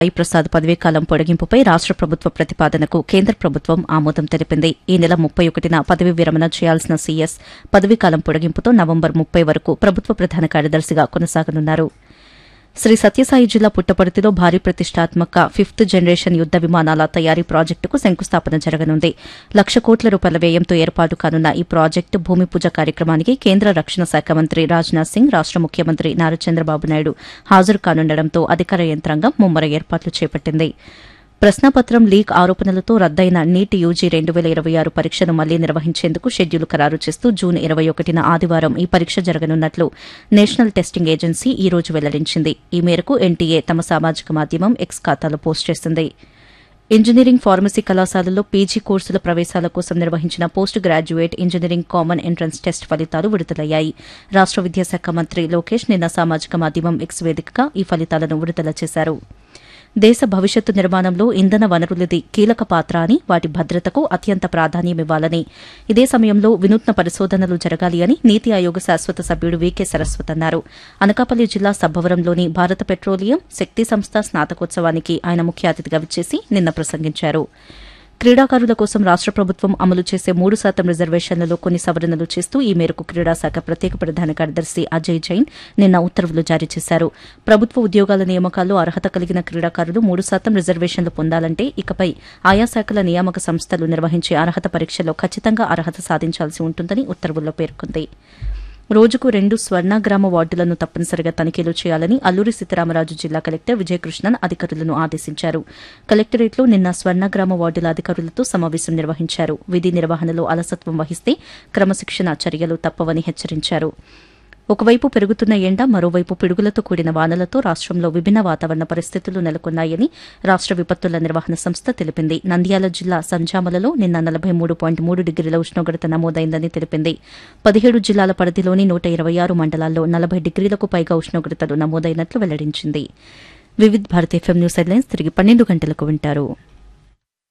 ప్రసాద్ పదవీకాలం పొడిగింపుపై రాష్ట ప్రభుత్వ ప్రతిపాదనకు కేంద్ర ప్రభుత్వం ఆమోదం తెలిపింది ఈ నెల ముప్పై ఒకటిన పదవీ విరమణ చేయాల్సిన సీఎస్ పదవీకాలం పొడిగింపుతో నవంబర్ ముప్పై వరకు ప్రభుత్వ ప్రధాన కార్యదర్శిగా కొనసాగనున్నారు శ్రీ సత్యసాయి జిల్లా పుట్టపర్తిలో భారీ ప్రతిష్టాత్మక ఫిఫ్త్ జనరేషన్ యుద్ద విమానాల తయారీ ప్రాజెక్టుకు శంకుస్థాపన జరగనుంది లక్ష కోట్ల రూపాయల వ్యయంతో ఏర్పాటు కానున్న ఈ ప్రాజెక్టు భూమి పూజ కార్యక్రమానికి కేంద్ర రక్షణ శాఖ మంత్రి రాజ్నాథ్ సింగ్ రాష్ట ముఖ్యమంత్రి నారా చంద్రబాబు నాయుడు హాజరు కానుండటంతో అధికార యంత్రాంగం ముమ్మర ఏర్పాట్లు చేపట్టింది ప్రశ్నాపత్రం లీక్ ఆరోపణలతో రద్దయిన నీట్ యూజీ రెండు వేల ఇరవై ఆరు పరీక్షను మళ్లీ నిర్వహించేందుకు షెడ్యూల్ ఖరారు చేస్తూ జూన్ ఇరవై ఒకటిన ఆదివారం ఈ పరీక్ష జరగనున్నట్లు నేషనల్ టెస్టింగ్ ఏజెన్సీ ఈ రోజు వెల్లడించింది ఈ మేరకు ఎన్టీఏ తమ సామాజిక మాధ్యమం ఎక్స్ ఖాతాలో పోస్ట్ చేసింది ఇంజనీరింగ్ ఫార్మసీ కళాశాలల్లో పీజీ కోర్సుల ప్రవేశాల కోసం నిర్వహించిన post graduate engineering common entrance test ఫలితాలు విడుదలయ్యాయి రాష్ట విద్యాశాఖ మంత్రి లోకేష్ నిన్న సామాజిక మాధ్యమం ఎక్స్ వేదికగా ఈ ఫలితాలను విడుదల చేశారు దేశ భవిష్యత్తు నిర్మాణంలో ఇంధన వనరులది కీలక పాత్ర అని వాటి భద్రతకు అత్యంత ప్రాధాన్యమివ్వాలని ఇదే సమయంలో వినూత్న పరిశోధనలు జరగాలి అని నీతి ఆయోగ్ శాశ్వత సభ్యుడు వీకే సరస్వత్ అన్నారు అనకాపల్లి జిల్లా సబ్బవరంలోని భారత పెట్రోలియం శక్తి సంస్థ స్నాతకోత్సవానికి ఆయన ముఖ్య అతిథిగా విచ్చేసి నిన్న ప్రసంగించారు క్రీడాకారుల కోసం రాష్ట ప్రభుత్వం అమలు చేసే మూడు శాతం రిజర్వేషన్లలో కొన్ని సవరణలు చేస్తూ ఈ మేరకు క్రీడాశాఖ ప్రత్యేక ప్రధాన కార్యదర్శి అజయ్ జైన్ నిన్న ఉత్తర్వులు జారీ చేశారు ప్రభుత్వ ఉద్యోగాల నియామకాల్లో అర్హత కలిగిన క్రీడాకారులు మూడు శాతం రిజర్వేషన్లు పొందాలంటే ఇకపై ఆయా శాఖల నియామక సంస్థలు నిర్వహించే అర్హత పరీక్షలో ఖచ్చితంగా అర్హత సాధించాల్సి ఉంటుందని ఉత్తర్వుల్లో పేర్కొంది రోజుకు రెండు స్వర్ణగ్రామ వార్డులను తప్పనిసరిగా తనిఖీలు చేయాలని అల్లూరి సీతారామరాజు జిల్లా కలెక్టర్ విజయకృష్ణన్ అధికారులను ఆదేశించారు కలెక్టరేట్లో నిన్న స్వర్ణగ్రామ వార్డుల అధికారులతో సమావేశం నిర్వహించారు విధి నిర్వహణలో అలసత్వం వహిస్తే క్రమశిక్షణ చర్యలు తప్పవని హెచ్చరించారు ఒకవైపు పెరుగుతున్న ఎండ మరోవైపు పిడుగులతో కూడిన వానలతో రాష్టంలో విభిన్న వాతావరణ పరిస్థితులు నెలకొన్నాయని రాష్ట విపత్తుల నిర్వహణ సంస్థ తెలిపింది నంద్యాల జిల్లా సంజామలలో నిన్న నలభై మూడు పాయింట్ మూడు డిగ్రీల ఉష్ణోగ్రత నమోదైందని తెలిపింది పదిహేడు జిల్లాల పరిధిలోని నూట ఇరవై ఆరు మండలాల్లో నలభై డిగ్రీలకు పైగా ఉష్ణోగ్రతలు నమోదైనట్లు వెల్లడించింది Vividh Bharat FM news headlines తిరిగి పన్నెండు గంటలకు వింటారు